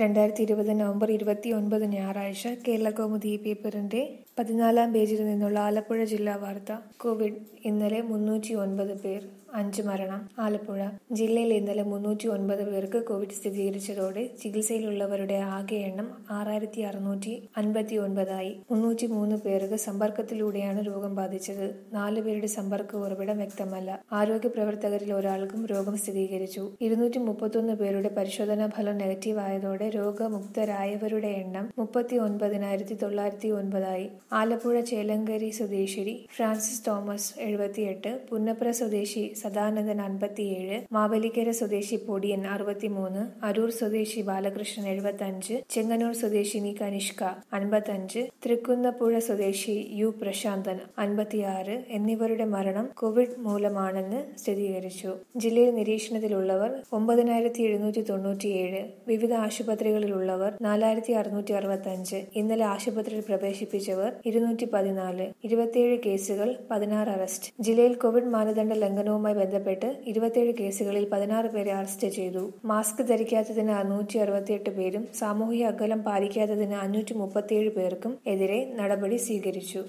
രണ്ടായിരത്തി ഇരുപത് നവംബർ ഇരുപത്തി ഒൻപത് ഞായറാഴ്ച കേരളകൗമുദി പേപ്പറിന്റെ പതിനാലാം പേജിൽ നിന്നുള്ള ആലപ്പുഴ ജില്ലാ വാർത്ത കോവിഡ് ഇന്നലെ മുന്നൂറ്റി ഒൻപത് പേർ അഞ്ച് മരണം ആലപ്പുഴ ജില്ലയിൽ ഇന്നലെ മുന്നൂറ്റി ഒൻപത് പേർക്ക് കോവിഡ് സ്ഥിരീകരിച്ചതോടെ ചികിത്സയിലുള്ളവരുടെ ആകെ എണ്ണം ആറായിരത്തി അറുന്നൂറ്റി അൻപത്തി ഒൻപതായി മുന്നൂറ്റി മൂന്ന് പേർക്ക് സമ്പർക്കത്തിലൂടെയാണ് രോഗം ബാധിച്ചത് നാല് പേരുടെ സമ്പർക്ക ഉറവിടം വ്യക്തമല്ല ആരോഗ്യ പ്രവർത്തകരിൽ ഒരാൾക്കും രോഗം സ്ഥിരീകരിച്ചു ഇരുന്നൂറ്റി മുപ്പത്തൊന്ന് പേരുടെ പരിശോധനാ ഫലം നെഗറ്റീവ് ആയതോടെ രോഗമുക്തരായവരുടെ എണ്ണം മുപ്പത്തി ഒൻപതിനായിരത്തി തൊള്ളായിരത്തി ഒൻപതായി ആലപ്പുഴ ചേലങ്കരി സ്വദേശി ഫ്രാൻസിസ് തോമസ് എഴുപത്തിയെട്ട് പുന്നപ്ര സ്വദേശി സദാനന്ദൻ അൻപത്തിയേഴ് മാവേലിക്കര സ്വദേശി പൊടിയൻ അറുപത്തിമൂന്ന് അരൂർ സ്വദേശി ബാലകൃഷ്ണൻ എഴുപത്തഞ്ച് ചെങ്ങന്നൂർ സ്വദേശിനി കനിഷ്ക അൻപത്തഞ്ച് തൃക്കുന്നപ്പുഴ സ്വദേശി യു പ്രശാന്തൻ അൻപത്തിയാറ് എന്നിവരുടെ മരണം കോവിഡ് മൂലമാണെന്ന് സ്ഥിരീകരിച്ചു ജില്ലയിൽ നിരീക്ഷണത്തിലുള്ളവർ ഒമ്പതിനായിരത്തി എഴുന്നൂറ്റി തൊണ്ണൂറ്റിയേഴ് വിവിധ ആശുപത്രികളിലുള്ളവർ നാലായിരത്തി അറുന്നൂറ്റി അറുപത്തഞ്ച് ഇന്നലെ ആശുപത്രിയിൽ പ്രവേശിപ്പിച്ചവർ ഇരുന്നൂറ്റി പതിനാല് ഇരുപത്തിയേഴ് കേസുകൾ പതിനാറ് അറസ്റ്റ് ജില്ലയിൽ കോവിഡ് മാനദണ്ഡ ലംഘനവുമായി ബന്ധപ്പെട്ട് ഇരുപത്തിയേഴ് കേസുകളിൽ പതിനാറ് പേരെ അറസ്റ്റ് ചെയ്തു മാസ്ക് ധരിക്കാത്തതിന് നൂറ്റി അറുപത്തിയെട്ട് പേരും സാമൂഹിക അകലം പാലിക്കാത്തതിന് അഞ്ഞൂറ്റി മുപ്പത്തിയേഴ് പേർക്കും എതിരെ നടപടി സ്വീകരിച്ചു